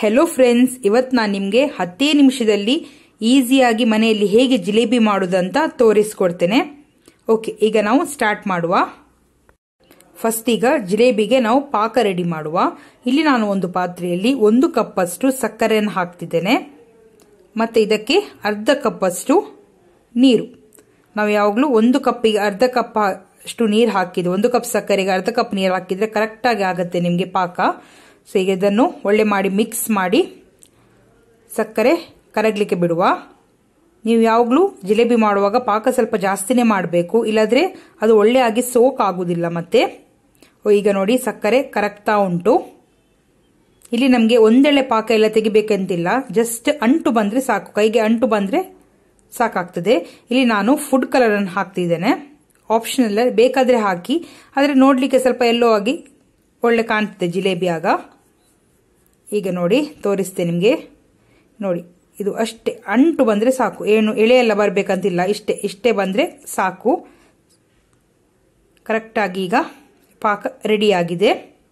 hello friends ಇವತ್ತು ನಾನು ನಿಮಗೆ ಹತ್ತೇ ನಿಮಿಷದಲ್ಲಿ ಈಸಿಯಾಗಿ ಮನೆಯಲ್ಲಿ ಹೇಗೆ ಜಿಲೇಬಿ ಮಾಡೋದಂತ ತೋರಿಸ್ಕೊಡ್ತೇನೆ ಓಕೆ ಈಗ ನಾವು ಸ್ಟಾರ್ಟ್ ಮಾಡುವ ಫಸ್ಟ್ ಈಗ ಜಿಲೇಬಿಗೆ ನಾವು ಪಾಕ ರೆಡಿ ಮಾಡುವ ಇಲ್ಲಿ ನಾನು ಒಂದು ಪಾತ್ರೆಯಲ್ಲಿ ಒಂದು ಕಪ್ಪಷ್ಟು ಸಕ್ಕರೆಯನ್ನು ಹಾಕ್ತಿದ್ದೇನೆ ಮತ್ತೆ ಇದಕ್ಕೆ ಅರ್ಧ ಕಪ್ಪಷ್ಟು ನೀರು ನಾವು ಯಾವಾಗಲೂ ಒಂದು ಕಪ್ಪಿಗೆ ಅರ್ಧ ಕಪ್ ಅಷ್ಟು ನೀರು ಹಾಕಿದ್ದು ಒಂದು ಕಪ್ ಸಕ್ಕರೆಗೆ ಅರ್ಧ ಕಪ್ ನೀರು ಹಾಕಿದ್ರೆ ಕರೆಕ್ಟಾಗಿ ಆಗುತ್ತೆ ನಿಮಗೆ ಪಾಕ ಸೊ ಈಗ ಇದನ್ನು ಒಳ್ಳೆ ಮಾಡಿ ಮಿಕ್ಸ್ ಮಾಡಿ ಸಕ್ಕರೆ ಕರಗಲಿಕ್ಕೆ ಬಿಡುವ ನೀವು ಯಾವಾಗಲೂ ಜಿಲೇಬಿ ಮಾಡುವಾಗ ಪಾಕ ಸ್ವಲ್ಪ ಜಾಸ್ತಿನೇ ಮಾಡಬೇಕು ಇಲ್ಲಾಂದ್ರೆ ಅದು ಒಳ್ಳೆ ಆಗಿ ಸೋಕ್ ಆಗುದಿಲ್ಲ ಮತ್ತೆ ಈಗ ನೋಡಿ ಸಕ್ಕರೆ ಕರಗ್ತಾ ಉಂಟು ಇಲ್ಲಿ ನಮಗೆ ಒಂದೆಳೆ ಪಾಕ ಎಲ್ಲ ತೆಗಿಬೇಕಂತಿಲ್ಲ ಜಸ್ಟ್ ಅಂಟು ಬಂದ್ರೆ ಸಾಕು ಕೈಗೆ ಅಂಟು ಬಂದ್ರೆ ಸಾಕಾಗ್ತದೆ ಇಲ್ಲಿ ನಾನು ಫುಡ್ ಕಲರ್ ಅನ್ನು ಹಾಕ್ತಿದ್ದೇನೆ ಆಪ್ಷನಲ್ ಬೇಕಾದ್ರೆ ಹಾಕಿ ಆದರೆ ನೋಡ್ಲಿಕ್ಕೆ ಸ್ವಲ್ಪ ಎಲ್ಲೋ ಆಗಿ ಒಳ್ಳೆ ಕಾಣ್ತದೆ ಜಿಲೇಬಿ ಆಗ ಈಗ ನೋಡಿ ತೋರಿಸ್ತೇನೆ ನಿಮಗೆ ನೋಡಿ ಇದು ಅಷ್ಟೇ ಅಂಟು ಬಂದರೆ ಸಾಕು ಏನು ಎಳೆ ಎಲ್ಲ ಬರಬೇಕಂತಿಲ್ಲ ಇಷ್ಟೇ ಇಷ್ಟೇ ಬಂದರೆ ಸಾಕು ಕರೆಕ್ಟಾಗಿ ಈಗ ಪಾಕ ರೆಡಿಯಾಗಿದೆ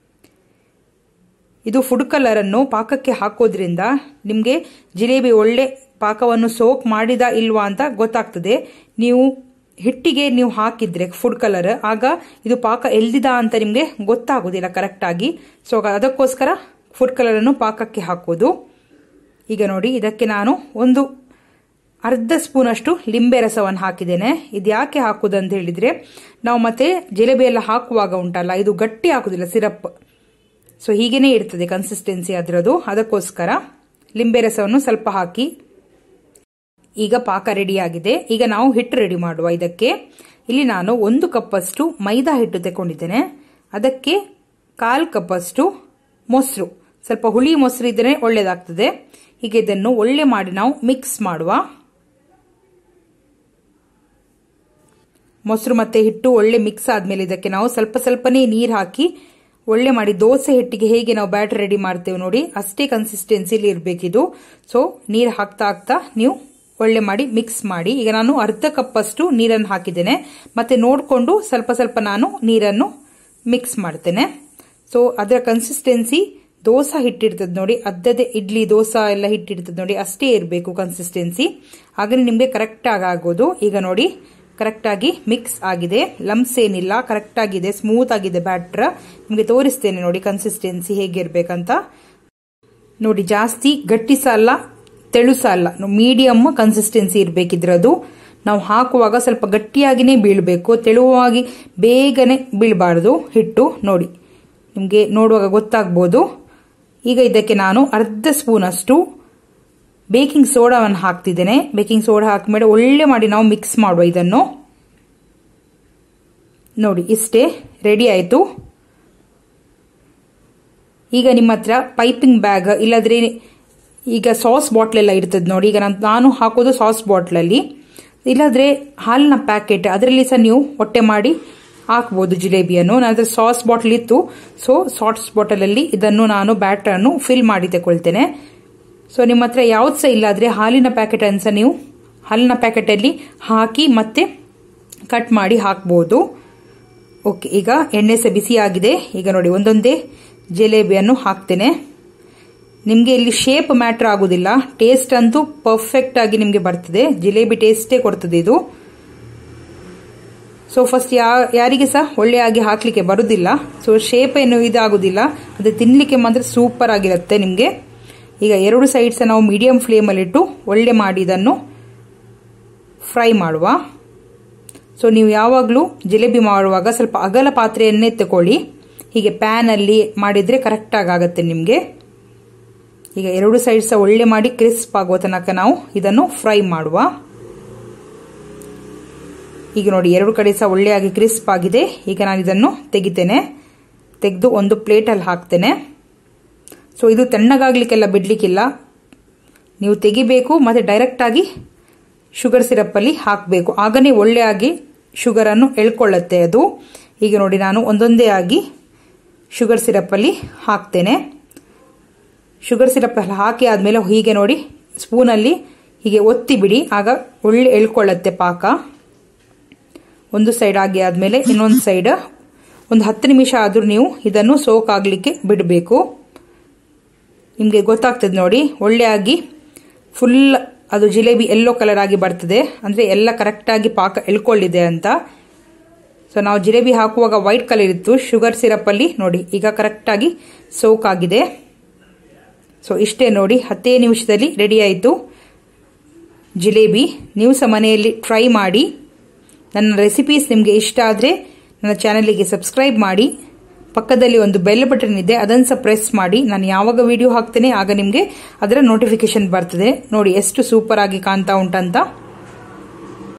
ಇದು ಫುಡ್ ಕಲರನ್ನು ಪಾಕಕ್ಕೆ ಹಾಕೋದ್ರಿಂದ ನಿಮಗೆ ಜಿಲೇಬಿ ಒಳ್ಳೆ ಪಾಕವನ್ನು ಸೋಕ್ ಮಾಡಿದ ಇಲ್ವಾ ಅಂತ ಗೊತ್ತಾಗ್ತದೆ ನೀವು ಹಿಟ್ಟಿಗೆ ನೀವು ಹಾಕಿದ್ರೆ ಫುಡ್ ಕಲರ್ ಆಗ ಇದು ಪಾಕ ಎಲ್ದಿದ ಅಂತ ನಿಮಗೆ ಗೊತ್ತಾಗೋದಿಲ್ಲ ಕರೆಕ್ಟಾಗಿ ಸೊ ಅದಕ್ಕೋಸ್ಕರ ಫುಡ್ ಕಲರನ್ನು ಪಾಕಕ್ಕೆ ಹಾಕೋದು ಈಗ ನೋಡಿ ಇದಕ್ಕೆ ನಾನು ಒಂದು ಅರ್ಧ ಸ್ಪೂನ್ ಅಷ್ಟು ಲಿಂಬೆ ರಸವನ್ನು ಹಾಕಿದ್ದೇನೆ ಇದು ಯಾಕೆ ಹಾಕುದಂತ ಹೇಳಿದ್ರೆ ನಾವು ಮತ್ತೆ ಜಿಲೇಬಿ ಎಲ್ಲ ಹಾಕುವಾಗ ಉಂಟಲ್ಲ ಇದು ಗಟ್ಟಿ ಹಾಕುದಿಲ್ಲ ಸಿರಪ್ ಸೊ ಹೀಗೇನೆ ಇರ್ತದೆ ಕನ್ಸಿಸ್ಟೆನ್ಸಿ ಅದರದು ಅದಕ್ಕೋಸ್ಕರ ಲಿಂಬೆ ರಸವನ್ನು ಸ್ವಲ್ಪ ಹಾಕಿ ಈಗ ಪಾಕ ರೆಡಿ ಆಗಿದೆ ಈಗ ನಾವು ಹಿಟ್ಟು ರೆಡಿ ಮಾಡುವ ಇದಕ್ಕೆ ಇಲ್ಲಿ ನಾನು ಒಂದು ಕಪ್ಪಷ್ಟು ಮೈದಾ ಹಿಟ್ಟು ತಗೊಂಡಿದ್ದೇನೆ ಅದಕ್ಕೆ ಕಾಲ್ ಕಪ್ಪಷ್ಟು ಮೊಸರು ಸ್ವಲ್ಪ ಹುಳಿ ಮೊಸರು ಇದ್ರೆ ಒಳ್ಳೇದಾಗ್ತದೆ ಈಗ ಇದನ್ನು ಒಳ್ಳೆ ಮಾಡಿ ನಾವು ಮಿಕ್ಸ್ ಮಾಡುವ ಮೊಸರು ಮತ್ತೆ ಹಿಟ್ಟು ಒಳ್ಳೆ ಮಿಕ್ಸ್ ಆದ್ಮೇಲೆ ಇದಕ್ಕೆ ನಾವು ಸ್ವಲ್ಪ ಸ್ವಲ್ಪನೇ ನೀರು ಹಾಕಿ ಒಳ್ಳೆ ಮಾಡಿ ದೋಸೆ ಹಿಟ್ಟಿಗೆ ಹೇಗೆ ನಾವು ಬ್ಯಾಟರ್ ರೆಡಿ ಮಾಡ್ತೇವೆ ನೋಡಿ ಅಷ್ಟೇ ಕನ್ಸಿಸ್ಟೆನ್ಸಿಲಿ ಇರಬೇಕಿದು ಸೊ ನೀರು ಹಾಕ್ತಾ ಹಾಕ್ತಾ ನೀವು ಒಳ್ಳೆ ಮಾಡಿ ಮಿಕ್ಸ್ ಮಾಡಿ ಈಗ ನಾನು ಅರ್ಧ ಕಪ್ಪಷ್ಟು ನೀರನ್ನು ಹಾಕಿದ್ದೇನೆ ಮತ್ತೆ ನೋಡಿಕೊಂಡು ಸ್ವಲ್ಪ ಸ್ವಲ್ಪ ನಾನು ನೀರನ್ನು ಮಿಕ್ಸ್ ಮಾಡ್ತೇನೆ ಸೊ ಅದರ ಕನ್ಸಿಸ್ಟೆನ್ಸಿ ದೋಸೆ ಹಿಟ್ಟಿರ್ತದೆ ನೋಡಿ ಅದ್ದದೇ ಇಡ್ಲಿ ದೋಸೆ ಎಲ್ಲ ಹಿಟ್ಟಿರ್ತದೆ ನೋಡಿ ಅಷ್ಟೇ ಇರಬೇಕು ಕನ್ಸಿಸ್ಟೆನ್ಸಿ ಹಾಗೆ ನಿಮಗೆ ಕರೆಕ್ಟ್ ಆಗೋದು ಈಗ ನೋಡಿ ಕರೆಕ್ಟ್ ಆಗಿ ಮಿಕ್ಸ್ ಆಗಿದೆ ಲಮ್ಸ್ ಏನಿಲ್ಲ ಕರೆಕ್ಟ್ ಆಗಿದೆ ಸ್ಮೂತ್ ಆಗಿದೆ ಬ್ಯಾಟ್ರ್ ನಿಮಗೆ ತೋರಿಸ್ತೇನೆ ನೋಡಿ ಕನ್ಸಿಸ್ಟೆನ್ಸಿ ಹೇಗಿರ್ಬೇಕಂತ ನೋಡಿ ಜಾಸ್ತಿ ಗಟ್ಟಿ ಸಹ ಅಲ್ಲ ತೆಳು ಸಹ ಅಲ್ಲ ಮೀಡಿಯಮ್ ಕನ್ಸಿಸ್ಟೆನ್ಸಿ ಇರಬೇಕಿದ್ರದು ನಾವು ಹಾಕುವಾಗ ಸ್ವಲ್ಪ ಗಟ್ಟಿಯಾಗಿನೇ ಬೀಳಬೇಕು ತೆಳುವಾಗಿ ಬೇಗನೆ ಬೀಳಬಾರ್ದು ಹಿಟ್ಟು ನೋಡಿ ನಿಮಗೆ ನೋಡುವಾಗ ಗೊತ್ತಾಗ್ಬೋದು ಈಗ ಇದಕ್ಕೆ ನಾನು ಅರ್ಧ ಸ್ಪೂನ್ ಅಷ್ಟು ಬೇಕಿಂಗ್ ಸೋಡಾವನ್ನು ಹಾಕ್ತಿದ್ದೇನೆ ಬೇಕಿಂಗ್ ಸೋಡಾ ಹಾಕಿಮೇಲೆ ಒಳ್ಳೆ ಮಾಡಿ ನಾವು ಮಿಕ್ಸ್ ಮಾಡುವ ಇದನ್ನು ನೋಡಿ ಇಷ್ಟೇ ರೆಡಿ ಆಯಿತು ಈಗ ನಿಮ್ಮ ಹತ್ರ ಪೈಪಿಂಗ್ ಬ್ಯಾಗ್ ಇಲ್ಲದ್ರೆ ಈಗ ಸಾಸ್ ಬಾಟ್ಲ್ ಎಲ್ಲ ಇರ್ತದೆ ನೋಡಿ ಈಗ ನಾನು ಹಾಕೋದು ಸಾಸ್ ಬಾಟ್ಲಲ್ಲಿ ಇಲ್ಲಾದ್ರೆ ಹಾಲಿನ ಪ್ಯಾಕೆಟ್ ಅದರಲ್ಲಿ ಸಹ ನೀವು ಹೊಟ್ಟೆ ಮಾಡಿ ಹಾಕ್ಬೋದು ಜಿಲೇಬಿಯನ್ನು ನನ್ನ ಸಾಸ್ ಬಾಟ್ಲ್ ಇತ್ತು ಸೊ ಸಾಸ್ ಬಾಟಲಲ್ಲಿ ಇದನ್ನು ನಾನು ಬ್ಯಾಟರ್ ಅನ್ನು ಫಿಲ್ ಮಾಡಿ ತಗೊಳ್ತೇನೆ ಸೊ ನಿಮ್ಮ ಹತ್ರ ಯಾವ್ದು ಸಹ ಇಲ್ಲಾದ್ರೆ ಹಾಲಿನ ಪ್ಯಾಕೆಟ್ ಅನ್ಸ ನೀವು ಹಾಲಿನ ಪ್ಯಾಕೆಟಲ್ಲಿ ಹಾಕಿ ಮತ್ತೆ ಕಟ್ ಮಾಡಿ ಹಾಕ್ಬೋದು ಓಕೆ ಈಗ ಎಣ್ಣೆ ಸಹ ಬಿಸಿ ಆಗಿದೆ ಈಗ ನೋಡಿ ಒಂದೊಂದೇ ಜಿಲೇಬಿಯನ್ನು ಹಾಕ್ತೇನೆ ನಿಮಗೆ ಇಲ್ಲಿ ಶೇಪ್ ಮ್ಯಾಟ್ರ್ ಆಗೋದಿಲ್ಲ ಟೇಸ್ಟ್ ಅಂತೂ ಪರ್ಫೆಕ್ಟ್ ಆಗಿ ನಿಮಗೆ ಬರ್ತದೆ ಜಿಲೇಬಿ ಟೇಸ್ಟೇ ಕೊಡ್ತದೆ ಇದು ಸೊ ಫಸ್ಟ್ ಯಾ ಯಾರಿಗೆ ಸಹ ಒಳ್ಳೆಯಾಗಿ ಹಾಕ್ಲಿಕ್ಕೆ ಬರುದಿಲ್ಲ ಸೊ ಶೇಪ್ ಏನು ಇದಾಗುದಿಲ್ಲ ಅದು ತಿನ್ಲಿಕ್ಕೆ ಮಾತ್ರ ಸೂಪರ್ ಆಗಿರುತ್ತೆ ನಿಮಗೆ ಈಗ ಎರಡು ಸೈಡ್ಸ್ ನಾವು ಮೀಡಿಯಂ ಫ್ಲೇಮಲ್ಲಿಟ್ಟು ಒಳ್ಳೆ ಮಾಡಿ ಇದನ್ನು ಫ್ರೈ ಮಾಡುವ ಸೊ ನೀವು ಯಾವಾಗಲೂ ಜಿಲೇಬಿ ಮಾಡುವಾಗ ಸ್ವಲ್ಪ ಅಗಲ ಪಾತ್ರೆಯನ್ನೇ ತಗೊಳ್ಳಿ ಹೀಗೆ ಪ್ಯಾನಲ್ಲಿ ಮಾಡಿದರೆ ಕರೆಕ್ಟಾಗಿ ಆಗುತ್ತೆ ನಿಮಗೆ ಈಗ ಎರಡು ಸೈಡ್ ಸಹ ಒಳ್ಳೆ ಮಾಡಿ ಕ್ರಿಸ್ಪ್ ಆಗುವ ತನಕ ನಾವು ಇದನ್ನು ಫ್ರೈ ಮಾಡುವ ಈಗ ನೋಡಿ ಎರಡು ಕಡೆ ಸಹ ಒಳ್ಳೆಯಾಗಿ ಕ್ರಿಸ್ಪ್ ಆಗಿದೆ ಈಗ ನಾನು ಇದನ್ನು ತೆಗಿತೇನೆ ತೆಗೆದು ಒಂದು ಪ್ಲೇಟಲ್ಲಿ ಹಾಕ್ತೇನೆ ಸೊ ಇದು ತಣ್ಣಗಾಗ್ಲಿಕ್ಕೆಲ್ಲ ಬಿಡ್ಲಿಕ್ಕಿಲ್ಲ ನೀವು ತೆಗಿಬೇಕು ಮತ್ತು ಡೈರೆಕ್ಟಾಗಿ ಶುಗರ್ ಸಿರಪ್ಪಲ್ಲಿ ಹಾಕಬೇಕು ಆಗನೇ ಒಳ್ಳೆಯಾಗಿ ಶುಗರನ್ನು ಎಳ್ಕೊಳ್ಳುತ್ತೆ ಅದು ಈಗ ನೋಡಿ ನಾನು ಒಂದೊಂದೇ ಆಗಿ ಶುಗರ್ ಸಿರಪ್ಪಲ್ಲಿ ಹಾಕ್ತೇನೆ ಶುಗರ್ ಸಿರಪ್ ಹಾಕಿ ಆದಮೇಲೆ ಹೀಗೆ ನೋಡಿ ಸ್ಪೂನಲ್ಲಿ ಹೀಗೆ ಒತ್ತಿ ಬಿಡಿ ಆಗ ಒಳ್ಳೆ ಎಳ್ಕೊಳ್ಳುತ್ತೆ ಪಾಕ ಒಂದು ಸೈಡ್ ಆಗಿ ಆದಮೇಲೆ ಇನ್ನೊಂದು ಸೈಡ್ ಒಂದು ಹತ್ತು ನಿಮಿಷ ಆದರೂ ನೀವು ಇದನ್ನು ಸೋಕ್ ಆಗಲಿಕ್ಕೆ ಬಿಡಬೇಕು ನಿಮಗೆ ಗೊತ್ತಾಗ್ತದೆ ನೋಡಿ ಒಳ್ಳೆಯಾಗಿ ಫುಲ್ ಅದು ಜಿಲೇಬಿ ಎಲ್ಲೋ ಕಲರ್ ಆಗಿ ಬರ್ತದೆ ಅಂದರೆ ಎಲ್ಲ ಕರೆಕ್ಟಾಗಿ ಪಾಕ ಎಳ್ಕೊಳ್ಳಿದೆ ಅಂತ ಸೊ ನಾವು ಜಿಲೇಬಿ ಹಾಕುವಾಗ ವೈಟ್ ಕಲರ್ ಇತ್ತು ಶುಗರ್ ಸಿರಪ್ಪಲ್ಲಿ ನೋಡಿ ಈಗ ಕರೆಕ್ಟಾಗಿ ಸೋಕ್ ಆಗಿದೆ ಸೊ ಇಷ್ಟೇ ನೋಡಿ ಹತ್ತೇ ನಿಮಿಷದಲ್ಲಿ ರೆಡಿ ಆಯಿತು ಜಿಲೇಬಿ ನೀವು ಸಹ ಮನೆಯಲ್ಲಿ ಟ್ರೈ ಮಾಡಿ ನನ್ನ ರೆಸಿಪೀಸ್ ನಿಮಗೆ ಇಷ್ಟ ಆದರೆ ನನ್ನ ಚಾನಲಿಗೆ ಸಬ್ಸ್ಕ್ರೈಬ್ ಮಾಡಿ ಪಕ್ಕದಲ್ಲಿ ಒಂದು ಬೆಲ್ ಬಟನ್ ಇದೆ ಅದನ್ನು ಸಹ ಪ್ರೆಸ್ ಮಾಡಿ ನಾನು ಯಾವಾಗ ವಿಡಿಯೋ ಹಾಕ್ತೇನೆ ಆಗ ನಿಮಗೆ ಅದರ ನೋಟಿಫಿಕೇಶನ್ ಬರ್ತದೆ ನೋಡಿ ಎಷ್ಟು ಸೂಪರ್ ಆಗಿ ಕಾಣ್ತಾ ಉಂಟಂತ